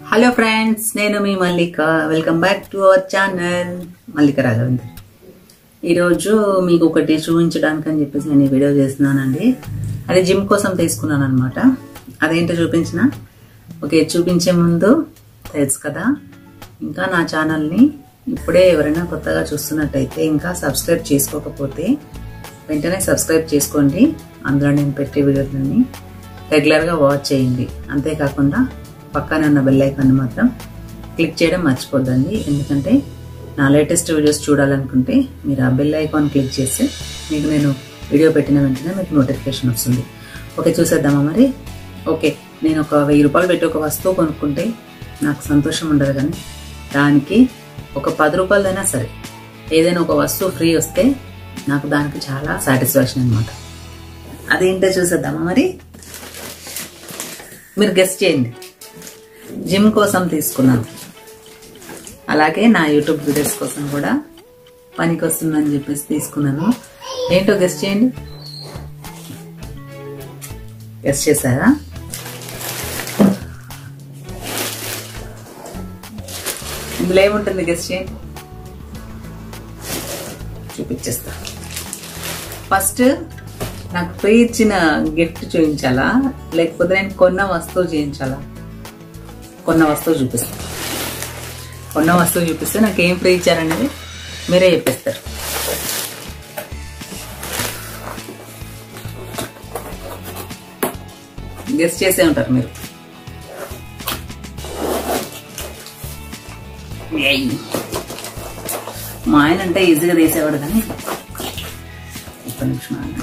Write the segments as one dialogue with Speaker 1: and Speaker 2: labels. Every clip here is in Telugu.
Speaker 1: హలో ఫ్రెండ్స్ నేను మీ Mallika welcome back to our channel Mallika Raghavendra ఈరోజు మీకు ఒకటి చూపించడానికి అని చెప్పేసి నేను ఈ వీడియో చేస్తున్నానండి అది జిమ్ కోసం తీసుకున్నాను అనమాట అదేంటో చూపించిన ఓకే చూపించే ముందు తెలుసు కదా ఇంకా నా ఛానల్ని ఇప్పుడే ఎవరైనా కొత్తగా చూస్తున్నట్టయితే ఇంకా సబ్స్క్రైబ్ చేసుకోకపోతే వెంటనే సబ్స్క్రైబ్ చేసుకోండి అందులో నేను పెట్టే వీడియోలన్నీ రెగ్యులర్గా వాచ్ చేయండి అంతేకాకుండా పక్కనే ఉన్న బెల్ ఐకాన్ని మాత్రం క్లిక్ చేయడం మర్చిపోద్దండి ఎందుకంటే నా లేటెస్ట్ వీడియోస్ చూడాలనుకుంటే మీరు ఆ బెల్ ఐకాన్ క్లిక్ చేస్తే మీకు నేను వీడియో పెట్టిన వెంటనే మీకు నోటిఫికేషన్ వస్తుంది ఓకే చూసేద్దామా మరి ఓకే నేను ఒక వెయ్యి రూపాయలు పెట్టి ఒక వస్తువు కొనుక్కుంటే నాకు సంతోషం ఉండదు కానీ దానికి ఒక పది రూపాయలైనా సరే ఏదైనా ఒక వస్తువు ఫ్రీ వస్తే నాకు దానికి చాలా సాటిస్ఫాక్షన్ అనమాట అదేంటో చూసేద్దామా మరి మీరు గెస్ట్ చేయండి జిమ్ కోసం తీసుకున్నాను అలాగే నా యూట్యూబ్ వీడియోస్ కోసం కూడా పనికి వస్తుందని చెప్పేసి తీసుకున్నాను ఏంటో గెస్ట్ చేయండి గెస్ట్ చేశారా ఇందులో ఏముంటుంది గెస్ట్ చేయండి చూపించేస్తా ఫస్ట్ నాకు ఫ్రీ ఇచ్చిన గిఫ్ట్ చూపించాలా లేకపోతే నేను కొన్న వస్తువు చేయించాలా కొన్న వస్తువు చూపిస్తా కొన్న వస్తువు చూపిస్తే నాకు ఏం ఫ్రీ ఇచ్చారనేది మీరే చెప్పేస్తారు గెస్ట్ చేసే ఉంటారు మీరు ఏయ్. మా ఆయన అంటే ఈజీగా తీసేవాడు కానీ ఒక్క నిమిషం ఆగండి.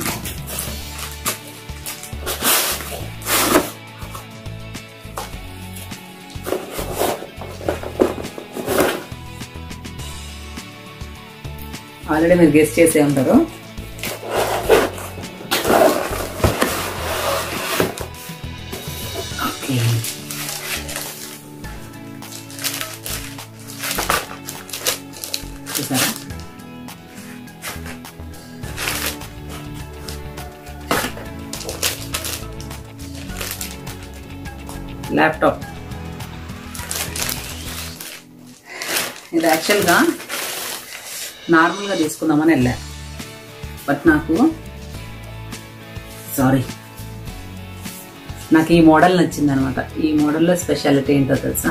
Speaker 1: ఆల్రెడీ మీరు గెస్ట్ చేసే ఉంటారు ఓకే చూసారా ల్యాప్టాప్ ఇది యాక్చువల్గా నార్మల్గా తీసుకుందామని వెళ్ళా బట్ నాకు సారీ నాకు ఈ మోడల్ నచ్చింది అనమాట ఈ మోడల్లో స్పెషాలిటీ ఏంటో తెలుసా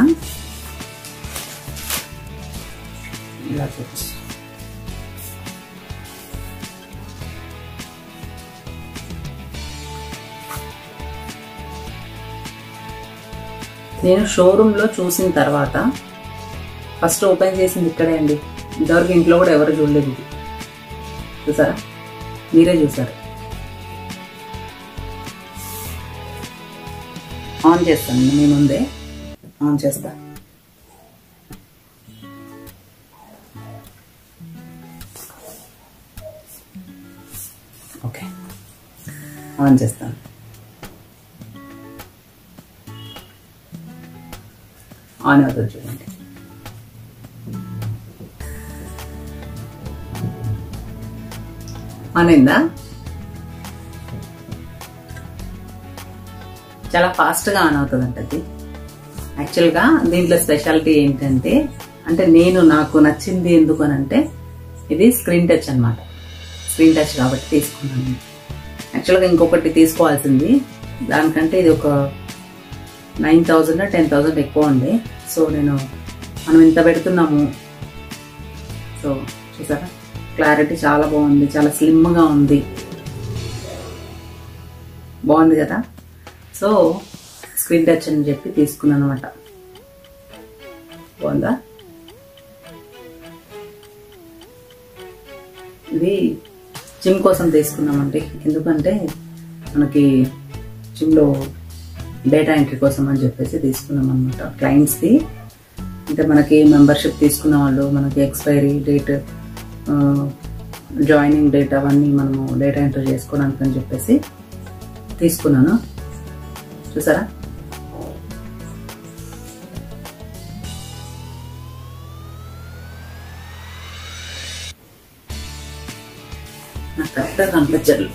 Speaker 1: ఇలా చూపించు నేను షోరూంలో చూసిన తర్వాత ఫస్ట్ ఓపెన్ చేసింది ఇక్కడే అండి ఇంతవరకు ఇంట్లో కూడా ఎవరు చూడలేదు ఇది చూసారా మీరే చూసారు ఆన్ చేస్తాను మీ ముందే ఆన్ చేస్తా ఓకే ఆన్ చేస్తాను ఆన్ అవుతుంది చూడండి ఆన్ అయిందా చాలా ఫాస్ట్గా ఆన్ అవుతుందంట అది యాక్చువల్గా దీంట్లో స్పెషాలిటీ ఏంటంటే అంటే నేను నాకు నచ్చింది ఎందుకు అని అంటే ఇది స్క్రీన్ టచ్ అనమాట స్క్రీన్ టచ్ కాబట్టి తీసుకున్నాను యాక్చువల్గా ఇంకొకటి తీసుకోవాల్సింది దానికంటే ఇది ఒక నైన్ థౌజండ్ టెన్ థౌజండ్ ఎక్కువ ఉంది సో నేను మనం ఇంత పెడుతున్నాము సో చూసారా క్లారిటీ చాలా బాగుంది చాలా స్లిమ్గా ఉంది బాగుంది కదా సో స్క్రీన్ టచ్ అని చెప్పి తీసుకున్నాను అనమాట బాగుందా ఇది జిమ్ కోసం తీసుకున్నామండి ఎందుకంటే మనకి జిమ్లో డేటా ఎంట్రీ కోసం అని చెప్పేసి తీసుకున్నాం అనమాట క్లయింట్స్ది అంటే మనకి మెంబర్షిప్ తీసుకున్న వాళ్ళు మనకి ఎక్స్పైరీ డేట్ జాయినింగ్ డేట్ అవన్నీ మనము డేటా ఎంట్రీ చేసుకోవడానికి అని చెప్పేసి తీసుకున్నాను చూసారా నాకు కరెక్ట్గా కనిపించదు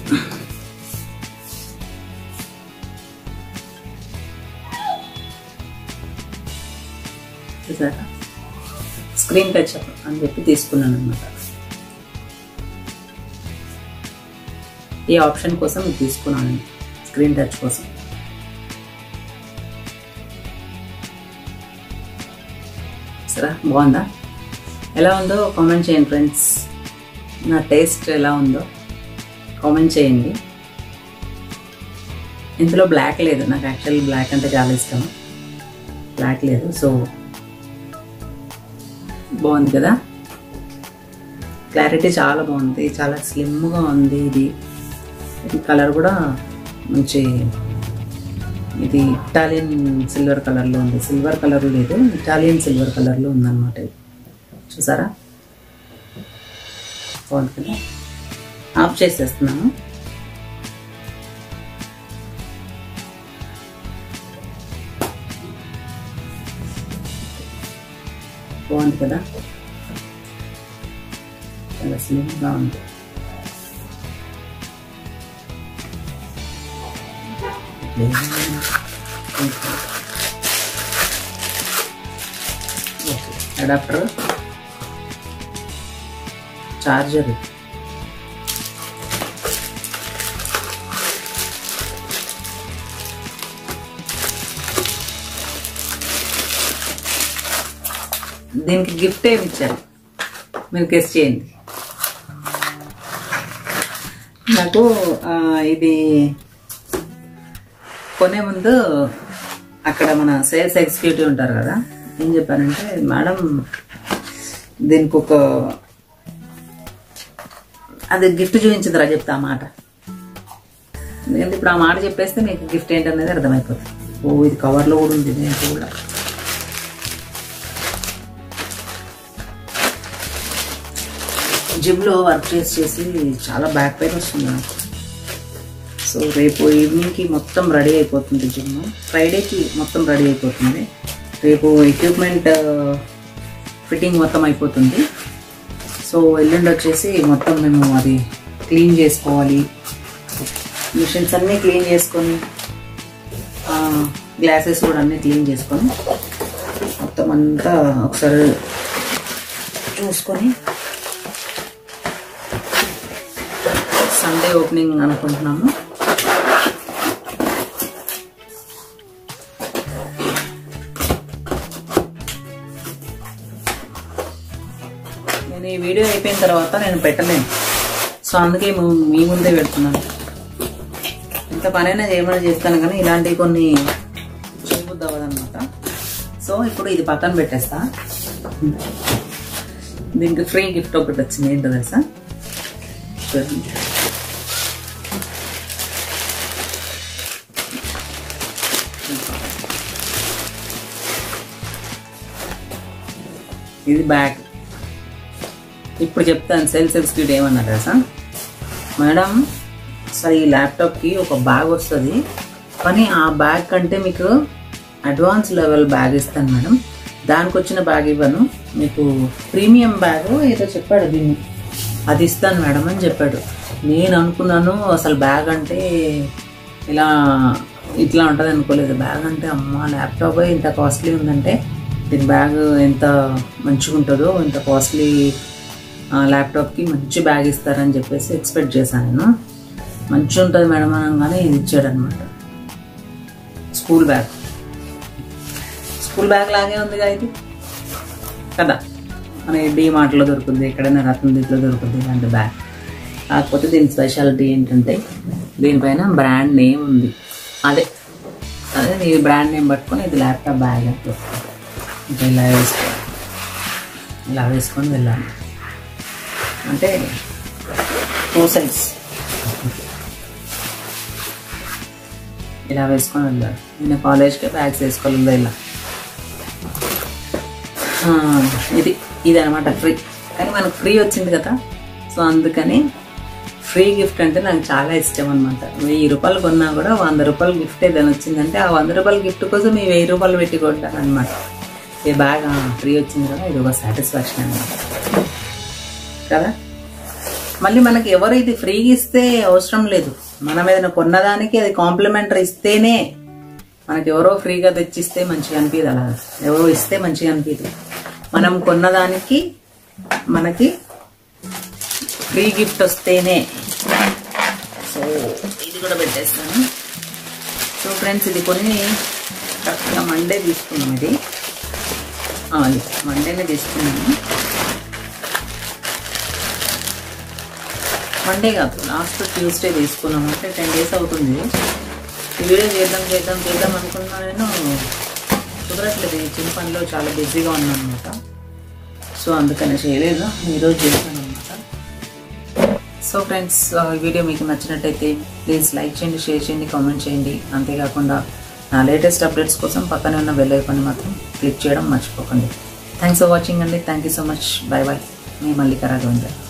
Speaker 1: చూసారా స్క్రీన్ టచ్ అని చెప్పి తీసుకున్నాను అనమాట ఈ ఆప్షన్ కోసం ఇది తీసుకున్నాను స్క్రీన్ టచ్ కోసం సరే బాగుందా ఎలా ఉందో కామెంట్ చేయండి ఫ్రెండ్స్ నా టేస్ట్ ఎలా ఉందో కామెంట్ చేయండి ఇందులో బ్లాక్ లేదు నాకు యాక్చువల్లీ బ్లాక్ అంటే చాలా ఇష్టం బ్లాక్ లేదు సో బాగుంది కదా క్లారిటీ చాలా బాగుంది చాలా స్లిమ్గా ఉంది ఇది ఇది కలర్ కూడా మంచి ఇది ఇటాలియన్ సిల్వర్ కలర్లో ఉంది సిల్వర్ కలర్ లేదు ఇటాలియన్ సిల్వర్ కలర్లో ఉందన్నమాట ఇది చూసారా బాగుంది కదా ఆఫ్ చేసేస్తున్నాను బాగుంది కదా చాలా స్లిమ్గా ఉంది అడాప్టర్ చార్జర్ దీనికి గిఫ్ట్ ఏమి ఇచ్చారు మీరు గెస్ట్ చేయండి నాకు ఆ, ఇది కొనే ముందు అక్కడ మన సేల్స్ ఎగ్జిక్యూటివ్ ఉంటారు కదా ఏం చెప్పారంటే మేడం దీనికి ఒక అది గిఫ్ట్ చూపించిందిరా చెప్తా ఆ మాట ఎందుకంటే ఇప్పుడు ఆ మాట చెప్పేస్తే మీకు గిఫ్ట్ ఏంటనేది అర్థమైపోతుంది ఓ ఇది కవర్లో కూడా ఉంది దీంట్లో కూడా జిమ్లో వర్క్ చేసి చేసి చాలా బ్యాక్ పెయిన్ వస్తుంది నాకు సో రేపు ఈవినింగ్కి మొత్తం రెడీ అయిపోతుంది జిమ్ ఫ్రైడేకి మొత్తం రెడీ అయిపోతుంది రేపు ఎక్విప్మెంట్ ఫిట్టింగ్ మొత్తం అయిపోతుంది సో ఎల్లుండి వచ్చేసి మొత్తం మేము అది క్లీన్ చేసుకోవాలి మిషన్స్ అన్నీ క్లీన్ చేసుకొని గ్లాసెస్ కూడా అన్నీ క్లీన్ చేసుకొని మొత్తం అంతా ఒకసారి చూసుకొని సండే ఓపెనింగ్ అనుకుంటున్నాము నేను ఈ వీడియో అయిపోయిన తర్వాత నేను పెట్టలేను సో అందుకే ము- మీ ముందే పెడుతున్నాను ఎంత పనైనా చేయమని చేస్తాను కానీ ఇలాంటివి కొన్ని చేయబుద్ది అవ్వదన్నమాట సో ఇప్పుడు ఇది పక్కన పెట్టేస్తా దీనికి ఫ్రీ గిఫ్ట్ ఒకటి వచ్చింది ఏంటో తెలుసా చూడండి ఇది బ్యాగ్ ఇప్పుడు చెప్తాను సేల్స్ ఎగ్జిక్యూటివ్ ఏమన్నారు తెలుసా మేడం అసలు ఈ ల్యాప్టాప్కి ఒక బ్యాగ్ వస్తుంది కానీ ఆ బ్యాగ్ కంటే మీకు అడ్వాన్స్ లెవెల్ బ్యాగ్ ఇస్తాను మేడం దానికి వచ్చిన బ్యాగ్ ఇవ్వను మీకు ప్రీమియం బ్యాగ్ ఏదో చెప్పాడు దీన్ని అది ఇస్తాను మేడం అని చెప్పాడు నేను అనుకున్నాను అసలు బ్యాగ్ అంటే ఇలా ఇట్లా ఉంటుంది అనుకోలేదు బ్యాగ్ అంటే అమ్మ ల్యాప్టాప్ ఇంత కాస్ట్లీ ఉందంటే దీని బ్యాగ్ ఎంత మంచిగా ఉంటుందో ఇంత కాస్ట్లీ ల్యాప్టాప్కి మంచి బ్యాగ్ ఇస్తారని చెప్పేసి ఎక్స్పెక్ట్ చేశాను నేను మంచి ఉంటుంది మేడం అనగానే ఇది ఇచ్చాడనమాట స్కూల్ బ్యాగ్ స్కూల్ బ్యాగ్ లాగే ఉందిగా ఇది కదా మన డి మార్ట్లో దొరుకుతుంది ఎక్కడైనా రత్నదీప్లో దొరుకుతుంది ఇలాంటి బ్యాగ్ కాకపోతే దీని స్పెషాలిటీ ఏంటంటే దీనిపైన బ్రాండ్ నేమ్ ఉంది అదే అదే ఈ బ్రాండ్ నేమ్ పట్టుకొని ఇది ల్యాప్టాప్ బ్యాగ్ అంటే ఇంకా ఇలా వేసుకోవాలి ఇలా వేసుకొని వెళ్ళాలి అంటే టూ సైడ్స్ ఇలా వేసుకొని వెళ్ళాలి నేను కాలేజ్కి బ్యాగ్స్ వేసుకోవాలి ఇలా ఆ, ఇది ఇది అనమాట ఫ్రీ కానీ మనకు ఫ్రీ వచ్చింది కదా సో అందుకని ఫ్రీ గిఫ్ట్ అంటే నాకు చాలా ఇష్టం అనమాట వెయ్యి రూపాయలు కొన్నా కూడా వంద రూపాయలు గిఫ్ట్ ఏదైనా వచ్చిందంటే ఆ వంద రూపాయల గిఫ్ట్ కోసం ఈ వెయ్యి రూపాయలు పెట్టి కొట్టాను అనమాట ఈ బ్యాగ్ ఫ్రీ వచ్చింది కదా ఇది ఒక సాటిస్ఫాక్షన్ అనమాట కదా మళ్ళీ మనకి ఎవరు ఇది ఫ్రీగా ఇస్తే అవసరం లేదు మనం ఏదైనా కొన్నదానికి అది కాంప్లిమెంటరీ ఇస్తేనే మనకి ఎవరో ఫ్రీగా తెచ్చిస్తే మంచిగా అనిపించదు అలా ఎవరో ఇస్తే మంచిగా అనిపించదు మనం కొన్నదానికి మనకి ఫ్రీ గిఫ్ట్ వస్తేనే సో ఇది కూడా పెట్టేస్తాను సో ఫ్రెండ్స్ ఇది కొన్ని కరెక్ట్గా మండే తీసుకున్నాం ఇది ఆ, ఇది మండేనే తీసుకున్నాను మండే కాదు లాస్ట్ ట్యూస్డే తీసుకున్నాం అంటే టెన్ డేస్ అవుతుంది ఈ వీడియో చేద్దాం చేద్దాం చేద్దాం అనుకున్నా నేను కుదరట్లేదు ఈ చిన్న పనిలో చాలా బిజీగా ఉన్నాను అనమాట సో అందుకని చేయలేదు ఈరోజు చేశాను అనమాట సో ఫ్రెండ్స్ ఈ వీడియో మీకు నచ్చినట్టయితే ప్లీజ్ లైక్ చేయండి షేర్ చేయండి కామెంట్ చేయండి అంతేకాకుండా నా లేటెస్ట్ అప్డేట్స్ కోసం పక్కనే ఉన్న బెల్ ఐకాన్ని మాత్రం క్లిక్ చేయడం మర్చిపోకండి థ్యాంక్స్ ఫర్ వాచింగ్ అండి thank you so much bye bye మీ మల్లికా రాఘవేంద్ర